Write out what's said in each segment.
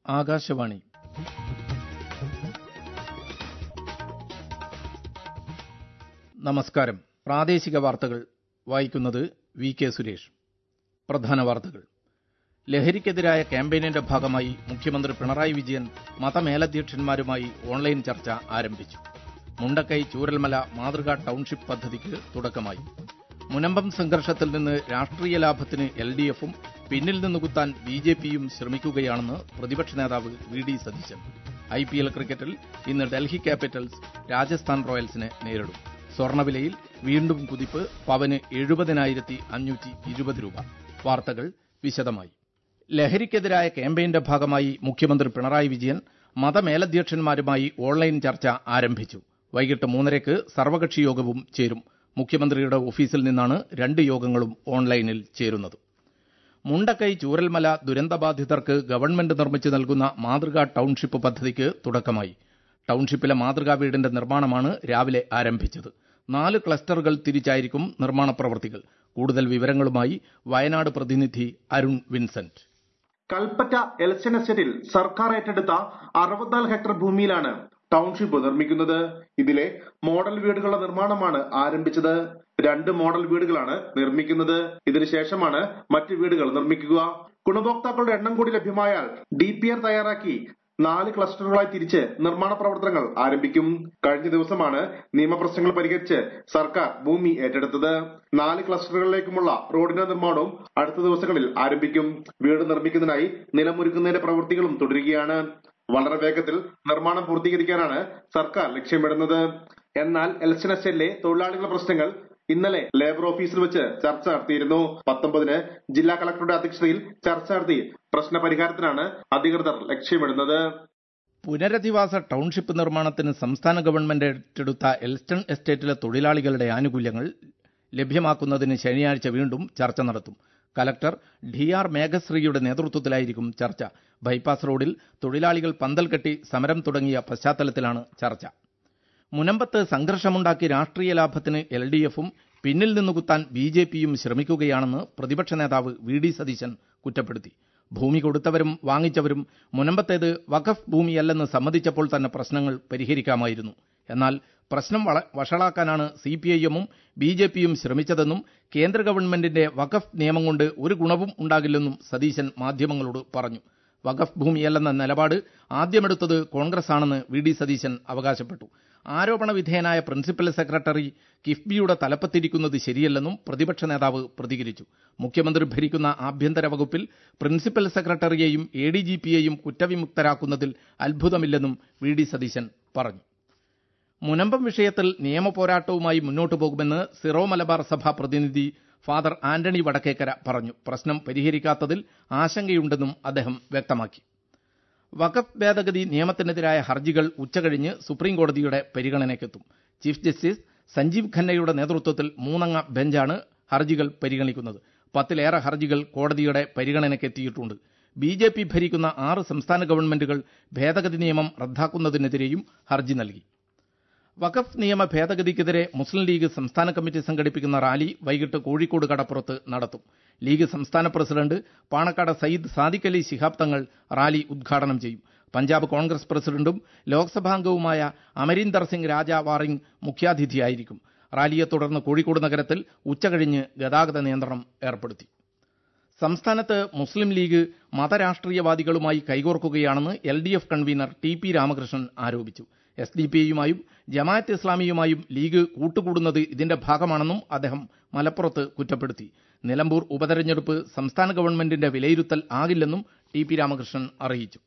ആകാശവാണി നമസ്കാരം പ്രാദേശിക വാർത്തകൾ വായിക്കുന്നത് വി കെ സുരേഷ് പ്രധാന വാർത്തകൾ ലഹരിക്കെതിരായ ക്യാമ്പയിനിന്റെ ഭാഗമായി മുഖ്യമന്ത്രി പിണറായി വിജയൻ മതമേലധ്യക്ഷന്മാരുമായി ഓൺലൈൻ ചർച്ച ആരംഭിച്ചു മുണ്ടക്കൈ ചൂരൽമല മാതൃകാ ടൌൺഷിപ്പ് പദ്ധതിക്ക് തുടക്കമായി മുനമ്പം സംഘർഷത്തിൽ നിന്ന് രാഷ്ട്രീയ ലാഭത്തിന് എൽ ഡി എഫും പിന്നിൽ നിന്ന് കുത്താൻ ബി ജെ പിയും ശ്രമിക്കുകയാണെന്ന് പ്രതിപക്ഷ നേതാവ് V D Satheesan I P L ക്രിക്കറ്റിൽ ഇന്ന് ഡൽഹി ക്യാപിറ്റൽസ് രാജസ്ഥാൻ റോയൽസിനെ നേരിടും സ്വർണവിലയിൽ വീണ്ടും കുതിപ്പ് പവന് എഴുപതിനായിരത്തി അഞ്ഞൂറ്റി ഇരുപത് രൂപ വാർത്തകൾ വിശദമായി ലഹരിക്കെതിരായ ക്യാമ്പയിന്റെ ഭാഗമായി മുഖ്യമന്ത്രി പിണറായി വിജയൻ മതമേലധ്യക്ഷന്മാരുമായി ഓൺലൈൻ ചർച്ച ആരംഭിച്ചു വൈകിട്ട് മൂന്നരയ്ക്ക് സർവകക്ഷി യോഗവും ചേരും മുഖ്യമന്ത്രിയുടെ ഓഫീസിൽ നിന്നാണ് രണ്ട് യോഗങ്ങളും ഓൺലൈനിൽ ചേരുന്നത് മുണ്ടക്കൈ ചൂരൽമല ദുരന്തബാധിതർക്ക് ഗവൺമെന്റ് നിർമ്മിച്ചു നൽകുന്ന മാതൃകാ ടൌൺഷിപ്പ് പദ്ധതിക്ക് തുടക്കമായി ടൌൺഷിപ്പിലെ മാതൃകാ വീടിന്റെ നിർമ്മാണമാണ് രാവിലെ ആരംഭിച്ചത് നാല് ക്ലസ്റ്ററുകൾ തിരിച്ചായിരിക്കും നിർമ്മാണ പ്രവൃത്തികൾ കൂടുതൽ വിവരങ്ങളുമായി വയനാട് പ്രതിനിധി അരുൺ വിൻസെന്റ് കൽപ്പറ്റ എലക്ഷൻ എസ്റ്റേറ്റിൽ സർക്കാർ ഏറ്റെടുത്ത അറുപത്തിനാല് ഹെക്ടർ ഭൂമിയിലാണ് ടൗൺഷിപ്പ് നിർമ്മിക്കുന്നത് ഇതിലെ മോഡൽ വീടുകളുടെ നിർമ്മാണമാണ് ആരംഭിച്ചത് രണ്ട് മോഡൽ വീടുകളാണ് നിർമ്മിക്കുന്നത് ഇതിനുശേഷമാണ് മറ്റ് വീടുകൾ നിർമ്മിക്കുക ഗുണഭോക്താക്കളുടെ എണ്ണം കൂടി ലഭ്യമായാൽ ഡി പി ആർ തയ്യാറാക്കി നാല് ക്ലസ്റ്ററുകളായി തിരിച്ച് നിർമ്മാണ പ്രവർത്തനങ്ങൾ ആരംഭിക്കും കഴിഞ്ഞ ദിവസമാണ് നിയമപ്രശ്നങ്ങൾ പരിഹരിച്ച് സർക്കാർ ഭൂമി ഏറ്റെടുത്തത് നാല് ക്ലസ്റ്ററുകളിലേക്കുമുള്ള റോഡിന്റെ നിർമ്മാണവും അടുത്ത ദിവസങ്ങളിൽ ആരംഭിക്കും വീട് നിർമ്മിക്കുന്നതിനായി നിലമൊരുക്കുന്നതിന്റെ പ്രവൃത്തികളും തുടരുകയാണ് വളരെ വേഗത്തിൽ നിർമ്മാണം പൂർത്തീകരിക്കാനാണ് സർക്കാർ ലക്ഷ്യമിടുന്നത് എന്നാൽ എലക്ഷൻ എസ്റ്റേറ്റിലെ തൊഴിലാളികളുടെ പ്രശ്നങ്ങൾ ഇന്നലെ ലേബർ ഓഫീസിൽ വെച്ച് ചർച്ച നടത്തിയിരുന്നു പത്തൊമ്പതിന് ജില്ലാ കളക്ടറുടെ അധ്യക്ഷതയിൽ ചർച്ച നടത്തി പ്രശ്ന പരിഹാരത്തിനാണ് അധികൃതർ ലക്ഷ്യമിടുന്നത് പുനരധിവാസ ടൌൺഷിപ്പ് നിർമ്മാണത്തിന് സംസ്ഥാന ഗവൺമെന്റ് ഏറ്റെടുത്ത എൽസ്റ്റൺ എസ്റ്റേറ്റിലെ തൊഴിലാളികളുടെ ആനുകൂല്യങ്ങൾ ലഭ്യമാക്കുന്നതിന് ശനിയാഴ്ച വീണ്ടും ചർച്ച നടത്തും കലക്ടർ ഡി ആർ മേഘശ്രീയുടെ നേതൃത്വത്തിലായിരിക്കും ചർച്ച ബൈപ്പാസ് റോഡിൽ തൊഴിലാളികൾ പന്തൽ കെട്ടി സമരം തുടങ്ങിയ പശ്ചാത്തലത്തിലാണ് ചർച്ച മുനമ്പത്ത് സംഘർഷമുണ്ടാക്കി രാഷ്ട്രീയ ലാഭത്തിന് എൽ ഡി എഫും പിന്നിൽ നിന്ന് കുത്താൻ ബി ജെ പിയും ശ്രമിക്കുകയാണെന്ന് പ്രതിപക്ഷ നേതാവ് വി ഡി സതീശൻ കുറ്റപ്പെടുത്തി ഭൂമി കൊടുത്തവരും വാങ്ങിച്ചവരും മുനമ്പത്തേത് വഖഫ് ഭൂമിയല്ലെന്ന് സമ്മതിച്ചപ്പോൾ തന്നെ പ്രശ്നങ്ങൾ പരിഹരിക്കാമായിരുന്നു എന്നാൽ പ്രശ്നം വഷളാക്കാനാണ് സി പി ഐ എമ്മും ബി ജെ പിയും ശ്രമിച്ചതെന്നും കേന്ദ്ര ഗവൺമെന്റിന്റെ വഖഫ് നിയമം കൊണ്ട് ഒരു ഗുണവും ഉണ്ടാകില്ലെന്നും സതീശൻ മാധ്യമങ്ങളോട് പറഞ്ഞു വഖഫ് ഭൂമിയല്ലെന്ന നിലപാട് ആദ്യമെടുത്തത് കോൺഗ്രസ് ആണെന്ന് വി ഡി സതീശൻ അവകാശപ്പെട്ടു ആരോപണ വിധേയനായ പ്രിൻസിപ്പൽ സെക്രട്ടറി കിഫ്ബിയുടെ തലപ്പത്തിരിക്കുന്നത് ശരിയല്ലെന്നും പ്രതിപക്ഷ നേതാവ് പ്രതികരിച്ചു മുഖ്യമന്ത്രി ഭരിക്കുന്ന ആഭ്യന്തര വകുപ്പിൽ പ്രിൻസിപ്പൽ സെക്രട്ടറിയെയും എ ഡി ജി പിയെയും കുറ്റവിമുക്തരാക്കുന്നതിൽ അത്ഭുതമില്ലെന്നും വി ഡി സതീശൻ പറഞ്ഞു മുനമ്പം വിഷയത്തിൽ നിയമപോരാട്ടവുമായി മുന്നോട്ടു പോകുമെന്ന് സിറോ മലബാർ സഭ പ്രതിനിധി ഫാദർ ആന്റണി വടക്കേക്കര പറഞ്ഞു പ്രശ്നം പരിഹരിക്കാത്തതിൽ ആശങ്കയുണ്ടെന്നും അദ്ദേഹം വ്യക്തമാക്കി വഖഫ് ഭേദഗതി നിയമത്തിനെതിരായ ഹർജികൾ ഉച്ചകഴിഞ്ഞ് സുപ്രീംകോടതിയുടെ പരിഗണനയ്ക്കെത്തും ചീഫ് ജസ്റ്റിസ് സഞ്ജീവ് ഖന്നയുടെ നേതൃത്വത്തിൽ മൂന്നംഗ ബെഞ്ചാണ് ഹർജികൾ പരിഗണിക്കുന്നത് പത്തിലേറെ ഹർജികൾ കോടതിയുടെ പരിഗണനയ്ക്കെത്തിയിട്ടുണ്ട് ബി ജെ പി ഭരിക്കുന്ന ആറ് സംസ്ഥാന ഗവൺമെന്റുകൾ ഭേദഗതി നിയമം റദ്ദാക്കുന്നതിനെതിരെയും ഹർജി നൽകി വഖഫ് നിയമ ഭേദഗതിക്കെതിരെ മുസ്ലിം ലീഗ് സംസ്ഥാന കമ്മിറ്റി സംഘടിപ്പിക്കുന്ന റാലി വൈകിട്ട് കോഴിക്കോട് കടപ്പുറത്ത് നടത്തും ലീഗ് സംസ്ഥാന പ്രസിഡന്റ് പാണക്കാട് സയ്യിദ് സാദിഖ് അലി ശിഹാബ് തങ്ങൾ റാലി ഉദ്ഘാടനം ചെയ്യും പഞ്ചാബ് കോൺഗ്രസ് പ്രസിഡന്റും ലോക്സഭാംഗവുമായ അമരീന്ദർ സിംഗ് രാജ വാറിംഗ് മുഖ്യാതിഥിയായിരിക്കും റാലിയെ തുടർന്ന് കോഴിക്കോട് നഗരത്തിൽ ഉച്ചകഴിഞ്ഞ് ഗതാഗത നിയന്ത്രണം ഏർപ്പെടുത്തി സംസ്ഥാനത്ത് മുസ്ലിം ലീഗ് മതരാഷ്ട്രീയവാദികളുമായി കൈകോർക്കുകയാണെന്ന് L D F convener T P Ramakrishnan ആരോപിച്ചു എസ് ഡി പി ഐയുമായും ജമാഅത്ത് ഇസ്ലാമിയുമായും ലീഗ് കൂട്ടുകൂടുന്നത് ഇതിന്റെ ഭാഗമാണെന്നും അദ്ദേഹം മലപ്പുറത്ത് കുറ്റപ്പെടുത്തി നിലമ്പൂർ ഉപതെരഞ്ഞെടുപ്പ് സംസ്ഥാന ഗവൺമെന്റിന്റെ വിലയിരുത്തൽ ആകില്ലെന്നും ടി പി രാമകൃഷ്ണൻ അറിയിച്ചു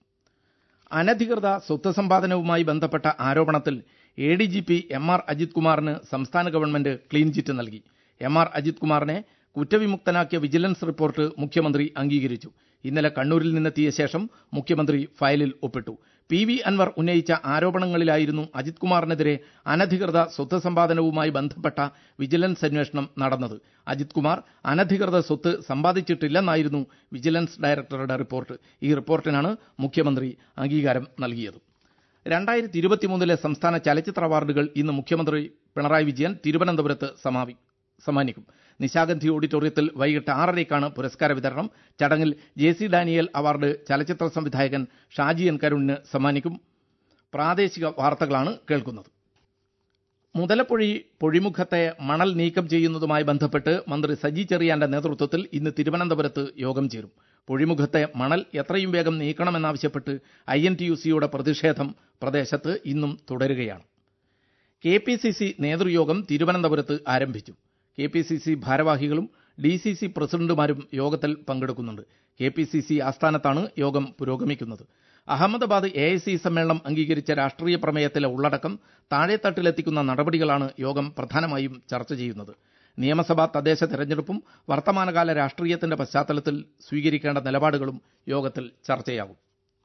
അനധികൃത സ്വത്ത് സമ്പാദനവുമായി ബന്ധപ്പെട്ട ആരോപണത്തിൽ A D G P M R Ajith കുമാറിന് സംസ്ഥാന ഗവൺമെന്റ് ക്ലീൻ ചിറ്റ് നൽകി എം ആർ അജിത് കുമാറിനെ കുറ്റവിമുക്തനാക്കിയ വിജിലൻസ് റിപ്പോർട്ട് മുഖ്യമന്ത്രി അംഗീകരിച്ചു ഇന്നലെ കണ്ണൂരിൽ നിന്നെത്തിയ ശേഷം മുഖ്യമന്ത്രി ഫയലിൽ ഒപ്പിട്ടു പി വി അൻവർ ഉന്നയിച്ച ആരോപണങ്ങളിലായിരുന്നു അജിത് കുമാറിനെതിരെ അനധികൃത സ്വത്ത് സമ്പാദനവുമായി ബന്ധപ്പെട്ട വിജിലൻസ് അന്വേഷണം നടന്നത് അജിത് കുമാർ അനധികൃത സ്വത്ത് സമ്പാദിച്ചിട്ടില്ലെന്നായിരുന്നു വിജിലൻസ് ഡയറക്ടറുടെ റിപ്പോർട്ട് ഈ റിപ്പോർട്ടിനാണ് മുഖ്യമന്ത്രി അംഗീകാരം നൽകിയത് രണ്ടായിരത്തി ഇരുപത്തിമൂന്നിലെ സംസ്ഥാന ചലച്ചിത്ര അവാർഡുകൾ ഇന്ന് മുഖ്യമന്ത്രി പിണറായി വിജയൻ തിരുവനന്തപുരത്ത് സമാപി സമ്മാനിക്കും നിശാഗന്ധി ഓഡിറ്റോറിയത്തിൽ വൈകിട്ട് ആറരയ്ക്കാണ് പുരസ്കാര വിതരണം ചടങ്ങിൽ ജെ സി ഡാനിയൽ അവാർഡ് ചലച്ചിത്ര സംവിധായകൻ ഷാജി എൻ കരുണിന് സമ്മാനിക്കും പ്രാദേശിക വാർത്തകളാണ് കേൾക്കുന്നത് മുതലപ്പൊഴി പൊഴിമുഖത്തെ മണൽ നീക്കം ചെയ്യുന്നതുമായി ബന്ധപ്പെട്ട് മന്ത്രി സജി ചെറിയാന്റെ നേതൃത്വത്തിൽ ഇന്ന് തിരുവനന്തപുരത്ത് യോഗം ചേരും പൊഴിമുഖത്തെ മണൽ എത്രയും വേഗം നീക്കണമെന്നാവശ്യപ്പെട്ട് ഐ എൻ ടി യു സിയുടെ പ്രതിഷേധം പ്രദേശത്ത് ഇന്നും തുടരുകയാണ് കെ പി സി സി നേതൃയോഗം തിരുവനന്തപുരത്ത് ആരംഭിച്ചു കെ പി സി സി ഭാരവാഹികളും ഡി സി സി പ്രസിഡന്റുമാരും യോഗത്തിൽ പങ്കെടുക്കുന്നുണ്ട് കെ പി സി സി ആസ്ഥാനത്താണ് യോഗം പുരോഗമിക്കുന്നത് അഹമ്മദാബാദ് എ ഐ സി സമ്മേളനം അംഗീകരിച്ച രാഷ്ട്രീയ പ്രമേയത്തിലെ ഉള്ളടക്കം താഴെത്തട്ടിലെത്തിക്കുന്ന നടപടികളാണ് യോഗം പ്രധാനമായും ചർച്ച ചെയ്യുന്നത് നിയമസഭാ തദ്ദേശ തെരഞ്ഞെടുപ്പും വർത്തമാനകാല രാഷ്ട്രീയത്തിന്റെ പശ്ചാത്തലത്തിൽ സ്വീകരിക്കേണ്ട നിലപാടുകളും യോഗത്തിൽ ചർച്ചയാകും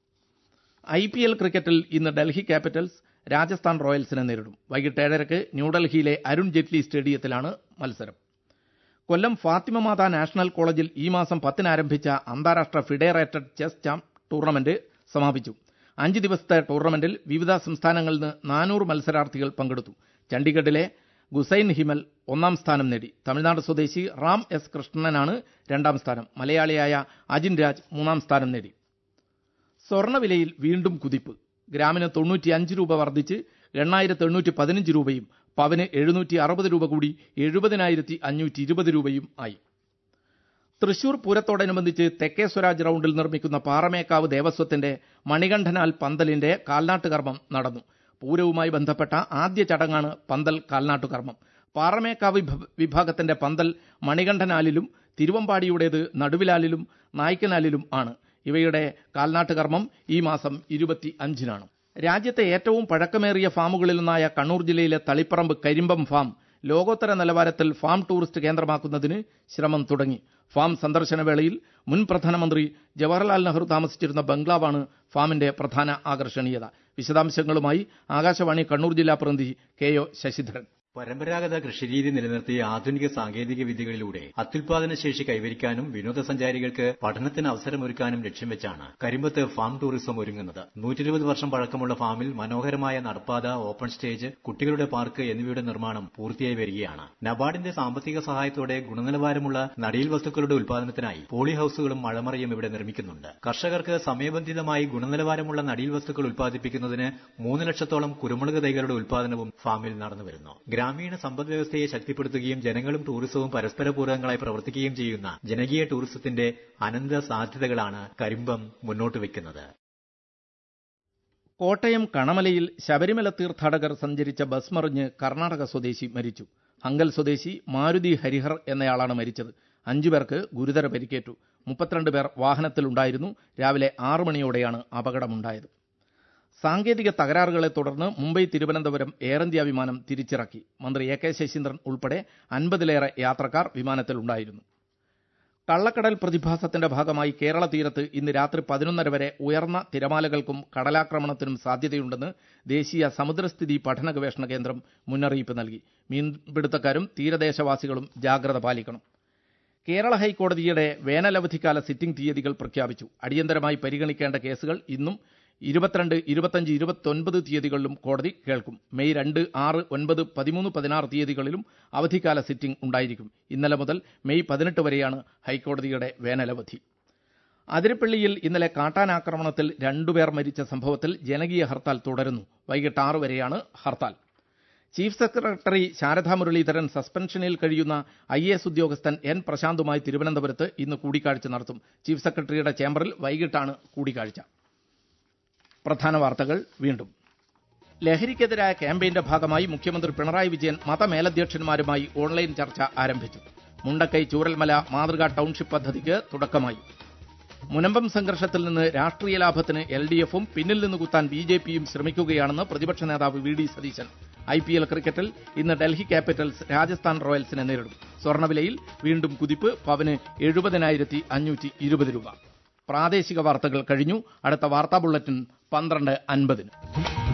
ഐ പി എൽ ക്രിക്കറ്റിൽ ഇന്ന് ഡൽഹി ക്യാപിറ്റൽസ് രാജസ്ഥാൻ റോയൽസിനെ നേരിടും വൈകിട്ട് ഏഴരയ്ക്ക് ന്യൂഡൽഹിയിലെ അരുൺ ജെയ്റ്റ്ലി സ്റ്റേഡിയത്തിലാണ് മത്സരം കൊല്ലം ഫാത്തിമ മാതാ നാഷണൽ കോളേജിൽ ഈ മാസം പത്തിന് ആരംഭിച്ച അന്താരാഷ്ട്ര ഫിഡറേറ്റഡ് ചെസ് ചാമ്പ് ടൂർണമെന്റ് സമാപിച്ചു അഞ്ച് ദിവസത്തെ ടൂർണമെന്റിൽ വിവിധ സംസ്ഥാനങ്ങളിൽ നിന്ന് നാനൂറ് മത്സരാർത്ഥികൾ പങ്കെടുത്തു ചണ്ഡീഗഡിലെ ഗുസൈൻ ഹിമൽ ഒന്നാം സ്ഥാനം നേടി തമിഴ്നാട് സ്വദേശി റാം എസ് കൃഷ്ണനാണ് രണ്ടാം സ്ഥാനം മലയാളിയായ അജിൻ രാജ് മൂന്നാം സ്ഥാനം നേടി സ്വർണ്ണവിലയിൽ വീണ്ടും കുതിപ്പ് ഗ്രാമിന് തൊണ്ണൂറ്റിയഞ്ച് രൂപ വർദ്ധിച്ച് എണ്ണായിരത്തി എണ്ണൂറ്റി പതിനഞ്ച് രൂപയും പവന് എഴുന്നൂറ്റി അറുപത് രൂപ കൂടി എഴുപതിനായിരത്തി അഞ്ഞൂറ്റി ഇരുപത് രൂപയും ആയി തൃശൂർ പൂരത്തോടനുബന്ധിച്ച് തെക്കേ സ്വരാജ് റൌണ്ടിൽ നിർമ്മിക്കുന്ന പാറമേക്കാവ് ദേവസ്വത്തിന്റെ മണികണ്ഠനാൽ പന്തലിന്റെ കാൽനാട്ടുകർമ്മം നടന്നു പൂരവുമായി ബന്ധപ്പെട്ട ആദ്യ ചടങ്ങാണ് പന്തൽ കാൽനാട്ടുകർമ്മം പാറമേക്കാവ് വിഭാഗത്തിന്റെ പന്തൽ മണികണ്ഠനാലിലും തിരുവമ്പാടിയുടേത് നടുവിലാലിലും നായ്ക്കനാലിലും ആണ് ഇവയുടെ കാൽനാട്ടുകർമ്മം ഈ മാസം ഇരുപത്തി അഞ്ചിനാണ് രാജ്യത്തെ ഏറ്റവും പഴക്കമേറിയ ഫാമുകളിലൊന്നായ കണ്ണൂർ ജില്ലയിലെ തളിപ്പറമ്പ് കരിമ്പം ഫാം ലോകോത്തര നിലവാരത്തിൽ ഫാം ടൂറിസ്റ്റ് കേന്ദ്രമാക്കുന്നതിന് ശ്രമം തുടങ്ങി ഫാം സന്ദർശന വേളയിൽ മുൻ പ്രധാനമന്ത്രി ജവഹർലാൽ നെഹ്റു താമസിച്ചിരുന്ന ബംഗ്ലാവാണ് ഫാമിന്റെ പ്രധാന ആകർഷണീയത വിശദാംശങ്ങളുമായി ആകാശവാണി കണ്ണൂർ ജില്ലാ പ്രതിനിധി കെ ഒ ശശിധരൻ പരമ്പരാഗത കൃഷിരീതി നിലനിർത്തിയ ആധുനിക സാങ്കേതിക വിദ്യകളിലൂടെ അത്യുൽപാദന ശേഷി കൈവരിക്കാനും വിനോദസഞ്ചാരികൾക്ക് പഠനത്തിന് അവസരമൊരുക്കാനും ലക്ഷ്യം വെച്ചാണ് കരിമ്പത്ത് ഫാം ടൂറിസം ഒരുങ്ങുന്നത് നൂറ്റിരുപത് വർഷം പഴക്കമുള്ള ഫാമിൽ മനോഹരമായ നടപ്പാത ഓപ്പൺ സ്റ്റേജ് കുട്ടികളുടെ പാർക്ക് എന്നിവയുടെ നിർമ്മാണം പൂർത്തിയായി വരികയാണ് നബാർഡിന്റെ സാമ്പത്തിക സഹായത്തോടെ ഗുണനിലവാരമുള്ള നടീൽ വസ്തുക്കളുടെ ഉൽപാദനത്തിനായി പോളി ഹൌസുകളും മഴമറയും ഇവിടെ നിർമ്മിക്കുന്നുണ്ട് കർഷകർക്ക് സമയബന്ധിതമായി ഗുണനിലവാരമുള്ള നടീൽ വസ്തുക്കൾ ഉൽപ്പാദിപ്പിക്കുന്നതിന് മൂന്ന് ലക്ഷത്തോളം കുരുമുളക് തൈകളുടെ ഉൽപാദനവും ഫാമിൽ നടന്നുവരുന്നു ഗ്രാമീണ സമ്പദ് വ്യവസ്ഥയെ ശക്തിപ്പെടുത്തുകയും ജനങ്ങളും ടൂറിസവും പരസ്പര പൂരകങ്ങളായി പ്രവർത്തിക്കുകയും ചെയ്യുന്ന ജനകീയ ടൂറിസത്തിന്റെ അനന്ത സാധ്യതകളാണ് കരിമ്പം മുന്നോട്ട് വയ്ക്കുന്നത് കോട്ടയം കണമലയിൽ ശബരിമല തീർത്ഥാടകർ സഞ്ചരിച്ച ബസ് മറിഞ്ഞ് കർണാടക സ്വദേശി മരിച്ചു അങ്കൽ സ്വദേശി മാരുതി ഹരിഹർ എന്നയാളാണ് മരിച്ചത് അഞ്ചുപേർക്ക് ഗുരുതര പരിക്കേറ്റു മുപ്പത്തിരണ്ട് പേർ വാഹനത്തിലുണ്ടായിരുന്നു രാവിലെ ആറു മണിയോടെയാണ് അപകടമുണ്ടായത് സാങ്കേതിക തകരാറുകളെ തുടർന്ന് മുംബൈ തിരുവനന്തപുരം എയർ ഇന്ത്യ വിമാനം തിരിച്ചിറക്കി മന്ത്രി എ കെ ശശീന്ദ്രൻ ഉൾപ്പെടെ അൻപതിലേറെ യാത്രക്കാർ വിമാനത്തിലുണ്ടായിരുന്നു കള്ളക്കടൽ പ്രതിഭാസത്തിന്റെ ഭാഗമായി കേരള തീരത്ത് ഇന്ന് രാത്രി പതിനൊന്നര വരെ ഉയർന്ന തിരമാലകൾക്കും കടലാക്രമണത്തിനും സാധ്യതയുണ്ടെന്ന് ദേശീയ സമുദ്രസ്ഥിതി പഠന ഗവേഷണ കേന്ദ്രം മുന്നറിയിപ്പ് നൽകി മീൻപിടുത്തക്കാരും തീരദേശവാസികളും ജാഗ്രത പാലിക്കണം കേരള ഹൈക്കോടതിയുടെ വേനലവധിക്കാല സിറ്റിംഗ് തീയതികൾ പ്രഖ്യാപിച്ചു അടിയന്തരമായി പരിഗണിക്കേണ്ട കേസുകൾ ഇന്നും ഇരുപത്തിരണ്ട് ഇരുപത്തഞ്ച് ഇരുപത്തൊൻപത് തീയതികളിലും കോടതി കേൾക്കും മെയ് രണ്ട് ആറ് ഒൻപത് പതിമൂന്ന് പതിനാറ് തീയതികളിലും അവധിക്കാല സിറ്റിംഗ് ഉണ്ടായിരിക്കും ഇന്നലെ മുതൽ മെയ് പതിനെട്ട് വരെയാണ് ഹൈക്കോടതിയുടെ വേനലവധി അതിരപ്പള്ളിയിൽ ഇന്നലെ കാട്ടാനാക്രമണത്തിൽ രണ്ടുപേർ മരിച്ച സംഭവത്തിൽ ജനകീയ ഹർത്താൽ തുടരുന്നു വൈകിട്ട് ആറ് വരെയാണ് ഹർത്താൽ ചീഫ് സെക്രട്ടറി ശാരദാ മുരളീധരൻ സസ്പെൻഷനിൽ കഴിയുന്ന ഐ എസ് ഉദ്യോഗസ്ഥൻ എൻ പ്രശാന്തുമായി തിരുവനന്തപുരത്ത് ഇന്ന് കൂടിക്കാഴ്ച നടത്തും ചീഫ് സെക്രട്ടറിയുടെ ചേംബറിൽ വൈകിട്ടാണ് കൂടിക്കാഴ്ച പ്രധാന വാർത്തകൾ വീണ്ടും ലഹരിക്കെതിരായ ക്യാമ്പയിന്റെ ഭാഗമായി മുഖ്യമന്ത്രി പിണറായി വിജയൻ മതമേലധ്യക്ഷന്മാരുമായി ഓൺലൈൻ ചർച്ച ആരംഭിച്ചു മുണ്ടക്കൈ ചൂരൽമല മാതൃകാ ടൌൺഷിപ്പ് പദ്ധതിക്ക് തുടക്കമായി മുനമ്പം സംഘർഷത്തിൽ നിന്ന് രാഷ്ട്രീയ ലാഭത്തിന് എൽ ഡി എഫും പിന്നിൽ നിന്ന് കുത്താൻ ബി ജെ പിയും ശ്രമിക്കുകയാണെന്ന് പ്രതിപക്ഷ നേതാവ് V D Satheesan I P L ക്രിക്കറ്റിൽ ഇന്ന് ഡൽഹി ക്യാപിറ്റൽസ് രാജസ്ഥാൻ റോയൽസിനെ നേരിടും സ്വർണ്ണവിലയിൽ വീണ്ടും കുതിപ്പ് പവന് എഴുപതിനായിരത്തി അഞ്ഞൂറ്റി ഇരുപത് രൂപ പ്രാദേശിക വാർത്തകൾ കഴിഞ്ഞു അടുത്ത വാർത്താ ബുള്ളറ്റിൻ പന്ത്രണ്ട് അൻപതിന്